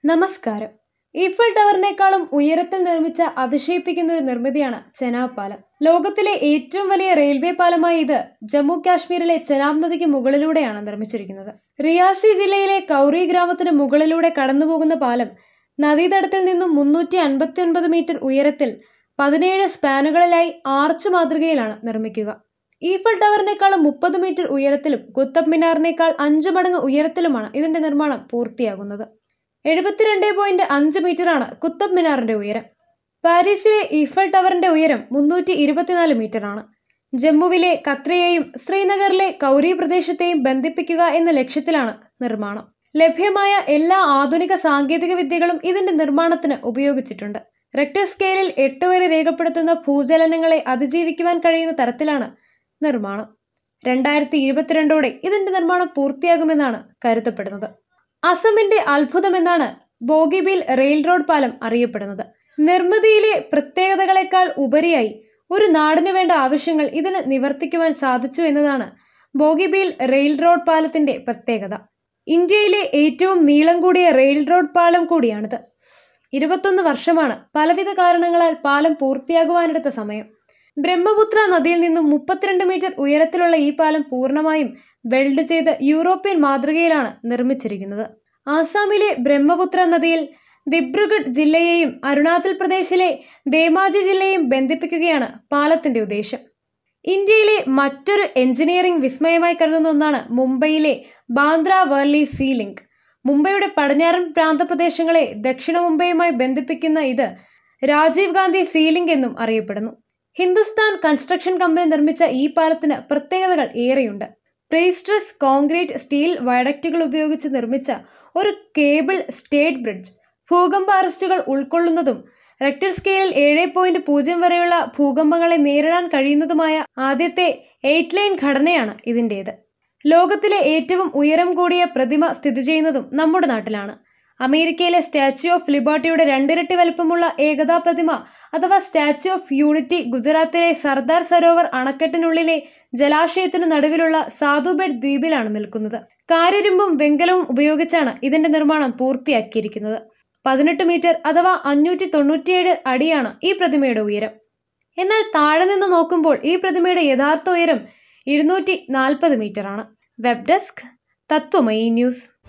നമസ്കാരം ഈഫൽ ടവറിനേക്കാളും ഉയരത്തിൽ നിർമ്മിച്ച അതിശയിപ്പിക്കുന്ന ഒരു നിർമ്മിതിയാണ് ചെനാബ് പാലം ലോകത്തിലെ ഏറ്റവും വലിയ റെയിൽവേ പാലമായ ഇത് ജമ്മു കാശ്മീരിലെ ചെനാബ് നദിക്ക് മുകളിലൂടെയാണ് നിർമ്മിച്ചിരിക്കുന്നത് റിയാസി ജില്ലയിലെ കൗറി ഗ്രാമത്തിന് മുകളിലൂടെ കടന്നുപോകുന്ന പാലം നദീതടത്തിൽ നിന്നും മുന്നൂറ്റി അൻപത്തി ഒൻപത് മീറ്റർ ഉയരത്തിൽ പതിനേഴ് സ്പാനുകളിലായി ആർച്ച് മാതൃകയിലാണ് നിർമ്മിക്കുക ഈഫൽ ടവറിനേക്കാളും മുപ്പത് മീറ്റർ ഉയരത്തിലും കുത്തബ് മിനാറിനേക്കാൾ അഞ്ച് മടങ്ങ് ഉയരത്തിലുമാണ് ഇതിന്റെ നിർമ്മാണം പൂർത്തിയാകുന്നത് എഴുപത്തിരണ്ട് പോയിന്റ് അഞ്ച് മീറ്ററാണ് കുത്തബ് മിനാറിന്റെ ഉയരം പാരീസിലെ ഈഫൽ ടവറിന്റെ ഉയരം മുന്നൂറ്റി ഇരുപത്തിനാല് മീറ്ററാണ് ജമ്മുവിലെ കത്രയെയും ശ്രീനഗറിലെ കൗരി പ്രദേശത്തെയും ബന്ധിപ്പിക്കുക എന്ന ലക്ഷ്യത്തിലാണ് നിർമ്മാണം ലഭ്യമായ എല്ലാ ആധുനിക സാങ്കേതിക വിദ്യകളും ഇതിന്റെ നിർമ്മാണത്തിന് ഉപയോഗിച്ചിട്ടുണ്ട് റെക്ടർ സ്കെയിലിൽ എട്ട് വരെ രേഖപ്പെടുത്തുന്ന ഭൂചലനങ്ങളെ അതിജീവിക്കുവാൻ കഴിയുന്ന തരത്തിലാണ് നിർമ്മാണം രണ്ടായിരത്തി ഇരുപത്തിരണ്ടോടെ ഇതിന്റെ നിർമ്മാണം പൂർത്തിയാകുമെന്നാണ് കരുതപ്പെടുന്നത് അസമിന്റെ അത്ഭുതമെന്നാണ് ബോഗിബീൽ റെയിൽ റോഡ് പാലം അറിയപ്പെടുന്നത് നിർമ്മിതിയിലെ പ്രത്യേകതകളെക്കാൾ ഉപരിയായി ഒരു നാടിന് വേണ്ട ആവശ്യങ്ങൾ ഇതിന് നിവർത്തിക്കുവാൻ സാധിച്ചു എന്നതാണ് ബോഗിബീൽ റെയിൽ റോഡ് പാലത്തിന്റെ പ്രത്യേകത ഇന്ത്യയിലെ ഏറ്റവും നീളം കൂടിയ റെയിൽ റോഡ് പാലം കൂടിയാണിത് ഇരുപത്തൊന്ന് വർഷമാണ് പലവിധ കാരണങ്ങളാൽ പാലം പൂർത്തിയാകുവാനെടുത്ത സമയം ബ്രഹ്മപുത്ര നദിയിൽ നിന്നും മുപ്പത്തിരണ്ട് മീറ്റർ ഉയരത്തിലുള്ള ഈ പാലം പൂർണ്ണമായും വെൽഡ് ചെയ്ത് യൂറോപ്യൻ മാതൃകയിലാണ് നിർമ്മിച്ചിരിക്കുന്നത് ആസാമിലെ ബ്രഹ്മപുത്ര നദിയിൽ ദിബ്രുഗഡ് ജില്ലയെയും അരുണാചൽ പ്രദേശിലെ ദേമാജി ജില്ലയെയും ബന്ധിപ്പിക്കുകയാണ് പാലത്തിന്റെ ഉദ്ദേശം ഇന്ത്യയിലെ മറ്റൊരു എഞ്ചിനീയറിംഗ് വിസ്മയമായി കരുതുന്ന ഒന്നാണ് മുംബൈയിലെ ബാന്ദ്ര വർലി സീ ലിങ്ക് മുംബൈയുടെ പടിഞ്ഞാറൻ പ്രാന്തപ്രദേശങ്ങളെ ദക്ഷിണ മുംബൈയുമായി ബന്ധിപ്പിക്കുന്ന ഇത് രാജീവ് ഗാന്ധി സീലിംഗ് എന്നും അറിയപ്പെടുന്നു ഹിന്ദുസ്ഥാൻ കൺസ്ട്രക്ഷൻ കമ്പനി നിർമ്മിച്ച ഈ പാലത്തിന് പ്രത്യേകതകൾ ഏറെയുണ്ട് പ്രീസ്ട്രസ് കോൺക്രീറ്റ് സ്റ്റീൽ വയഡക്റ്റുകൾ ഉപയോഗിച്ച് നിർമ്മിച്ച ഒരു കേബിൾ സ്റ്റേറ്റ് ബ്രിഡ്ജ് ഭൂകമ്പ അറസ്റ്റുകൾ ഉൾക്കൊള്ളുന്നതും റെക്ടർ സ്കെയിലിൽ ഏഴ് പോയിന്റ് പൂജ്യം വരെയുള്ള ഭൂകമ്പങ്ങളെ നേരിടാൻ കഴിയുന്നതുമായ ആദ്യത്തെ എയ്റ്റ് ലൈൻ ഘടനയാണ് ഇതിൻ്റേത് ലോകത്തിലെ ഏറ്റവും ഉയരം കൂടിയ പ്രതിമ സ്ഥിതി ചെയ്യുന്നതും നമ്മുടെ നാട്ടിലാണ് അമേരിക്കയിലെ സ്റ്റാച്യു ഓഫ് ലിബർട്ടിയുടെ രണ്ടിരട്ടി വലിപ്പമുള്ള ഏകതാ പ്രതിമ അഥവാ സ്റ്റാച്യു ഓഫ് യൂണിറ്റി ഗുജറാത്തിലെ സർദാർ സരോവർ അണക്കെട്ടിനുള്ളിലെ ജലാശയത്തിന് നടുവിലുള്ള സാധുബെഡ് ദ്വീപിലാണ് നിൽക്കുന്നത് കാരിരുമ്പും വെങ്കലവും ഉപയോഗിച്ചാണ് ഇതിന്റെ നിർമ്മാണം പൂർത്തിയാക്കിയിരിക്കുന്നത് പതിനെട്ട് മീറ്റർ അഥവാ അഞ്ഞൂറ്റി തൊണ്ണൂറ്റിയേഴ് അടിയാണ് ഈ പ്രതിമയുടെ ഉയരം എന്നാൽ താഴെ നിന്ന് നോക്കുമ്പോൾ ഈ പ്രതിമയുടെ യഥാർത്ഥ ഉയരം ഇരുന്നൂറ്റി നാൽപ്പത് മീറ്ററാണ് വെബ് ഡെസ്ക് തത്വമയി ന്യൂസ്